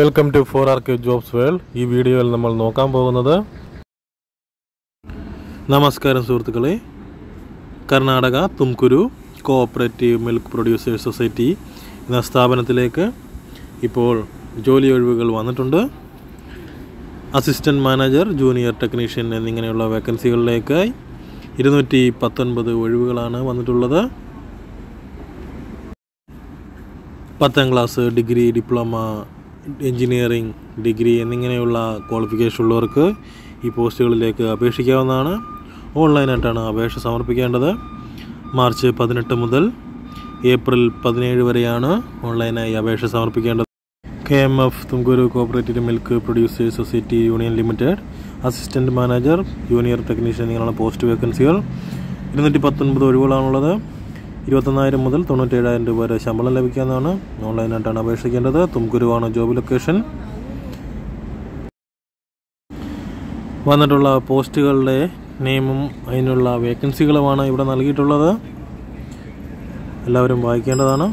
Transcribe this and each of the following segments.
welcome to four ark jobs world ഈ വീഡിയോയിൽ നമ്മൾ നോക്കാൻ പോകുന്നത് നമസ്കാരം സുഹൃത്തുക്കളെ Karnataka Tumakuru cooperative milk producers society എന്ന സ്ഥാപനത്തിലേക്ക് ഇപ്പോൾ ജോലി ഒഴിവുകൾ വന്നിട്ടുണ്ട് അസിസ്റ്റൻറ്റ് മാനേജർ ജൂനിയർ ടെക്നീഷ്യൻ എന്നിങ്ങനെയുള്ള വേക്കൻസികളിലേക്കായി ഇരുന്നൂറ്റി പത്തൊൻപത് ഒഴിവുകളാണ് വന്നിട്ടുള്ളത് പത്താം class degree diploma engineering degree എന്നിങ്ങനെയുള്ള ക്വാളിഫിക്കേഷൻ ഉള്ളവർക്ക് ഈ പോസ്റ്റുകളിലേക്ക് അപേക്ഷിക്കാവുന്നതാണ് ഓൺലൈനായിട്ടാണ് അപേക്ഷ സമർപ്പിക്കേണ്ടത് മാർച്ച് പതിനെട്ട് മുതൽ ഏപ്രിൽ പതിനേഴ് വരെയാണ് ഓൺലൈനായി അപേക്ഷ സമർപ്പിക്കേണ്ടത് K M F Tumakuru cooperative milk producers society union limited assistant manager junior technician എന്നിങ്ങനെയുള്ള പോസ്റ്റ് വേക്കൻസികൾ ഇരുന്നൂറ്റി പത്തൊൻപത് ഒഴിവുകളാണുള്ളത് ഇരുപത്തൊന്നായിരം മുതൽ തൊണ്ണൂറ്റേഴായിരം രൂപ വരെ ശമ്പളം ലഭിക്കാവുന്നതാണ് ഓൺലൈനായിട്ടാണ് അപേക്ഷിക്കേണ്ടത് തുംകുരുവാണ് ജോബ് ലൊക്കേഷൻ വന്നിട്ടുള്ള പോസ്റ്റുകളുടെ നെയിമും അതിനുള്ള വേക്കൻസികളുമാണ് ഇവിടെ നൽകിയിട്ടുള്ളത് എല്ലാവരും വായിക്കേണ്ടതാണ്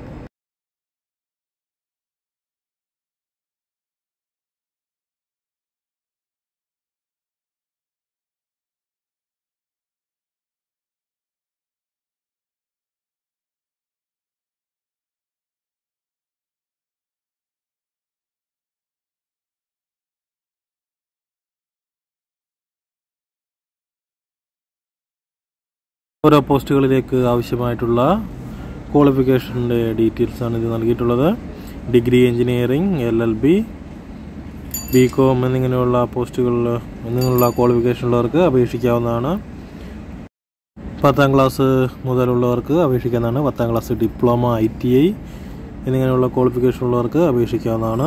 ഓരോ പോസ്റ്റുകളിലേക്ക് ആവശ്യമായിട്ടുള്ള ക്വാളിഫിക്കേഷൻ്റെ ഡീറ്റെയിൽസാണ് ഇത് നൽകിയിട്ടുള്ളത് degree engineering L L B B com എന്നിങ്ങനെയുള്ള പോസ്റ്റുകളിൽ എന്നിങ്ങനെയുള്ള ക്വാളിഫിക്കേഷൻ ഉള്ളവർക്ക് അപേക്ഷിക്കാവുന്നതാണ് പത്താം ക്ലാസ് മുതലുള്ളവർക്ക് അപേക്ഷിക്കാവുന്നതാണ് പത്താം class diploma I T I എന്നിങ്ങനെയുള്ള ക്വാളിഫിക്കേഷൻ ഉള്ളവർക്ക് അപേക്ഷിക്കാവുന്നതാണ്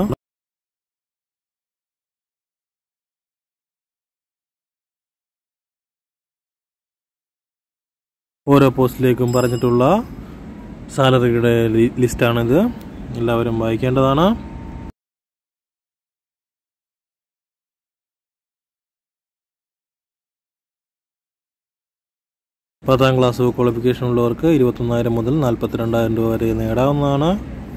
ഓരോ പോസ്റ്റിലേക്കും പറഞ്ഞിട്ടുള്ള സാലറിയുടെ ലി- ലിസ്റ്റാണിത് എല്ലാവരും വായിക്കേണ്ടതാണ് പത്താം ക്ലാസ് ക്വാളിഫിക്കേഷൻ ഉള്ളവർക്ക് ഇരുപത്തൊന്നായിരം മുതൽ നാൽപ്പത്തിരണ്ടായിരം രൂപ വരെ നേടാവുന്നതാണ്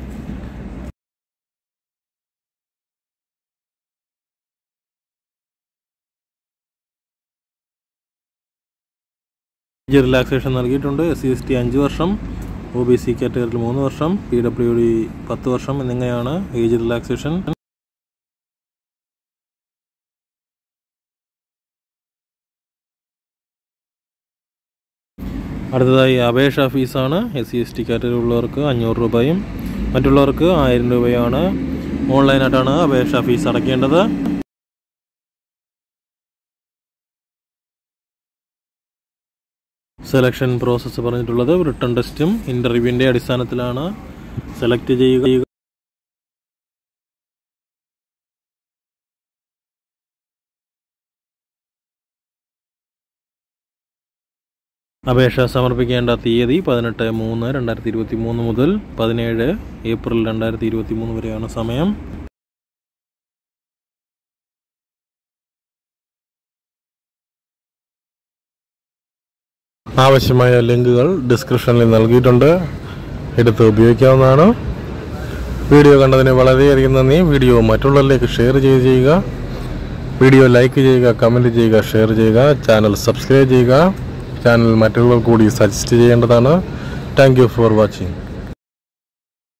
ഏജ് റിലാക്സേഷൻ നൽകിയിട്ടുണ്ട് എസ് സി എസ് ടി അഞ്ച് വർഷം ഒ ബി സി കാറ്റഗറിയിൽ മൂന്ന് വർഷം പി ഡബ്ല്യു ഡി പത്ത് വർഷം എന്നിങ്ങനെയാണ് ഏജ് റിലാക്സേഷൻ അടുത്തതായി അപേക്ഷാ ഫീസാണ് S C S T category ഉള്ളവർക്ക് അഞ്ഞൂറ് രൂപയും മറ്റുള്ളവർക്ക് ആയിരം രൂപയാണ് ഓൺലൈനായിട്ടാണ് അപേക്ഷാ ഫീസ് അടയ്ക്കേണ്ടത് സെലക്ഷൻ പ്രോസസ്സ് പറഞ്ഞിട്ടുള്ളത് റിട്ടേൺ ടെസ്റ്റും ഇൻ്റർവ്യൂവിൻ്റെ അടിസ്ഥാനത്തിലാണ് സെലക്ട് ചെയ്യുക അപേക്ഷ സമർപ്പിക്കേണ്ട തീയതി പതിനെട്ട് മൂന്ന് രണ്ടായിരത്തി ഇരുപത്തി മൂന്ന് മുതൽ പതിനേഴ് ഏപ്രിൽ രണ്ടായിരത്തി ഇരുപത്തി മൂന്ന് വരെയാണ് സമയം ആവശ്യമായ ലിങ്കുകൾ ഡിസ്ക്രിപ്ഷനിൽ നൽകിയിട്ടുണ്ട് എടുത്ത് ഉപയോഗിക്കാവുന്നതാണ് വീഡിയോ കണ്ടതിന് വളരെയധികം നന്ദി വീഡിയോ മറ്റുള്ളവരിലേക്ക് ഷെയർ ചെയ്യുക ചെയ്യുക വീഡിയോ ലൈക്ക് ചെയ്യുക കമൻറ്റ് ചെയ്യുക ഷെയർ ചെയ്യുക ചാനൽ സബ്സ്ക്രൈബ് ചെയ്യുക ചാനൽ മറ്റുള്ളവർ കൂടി സജസ്റ്റ് ചെയ്യേണ്ടതാണ് താങ്ക് യു ഫോർ വാച്ചിങ്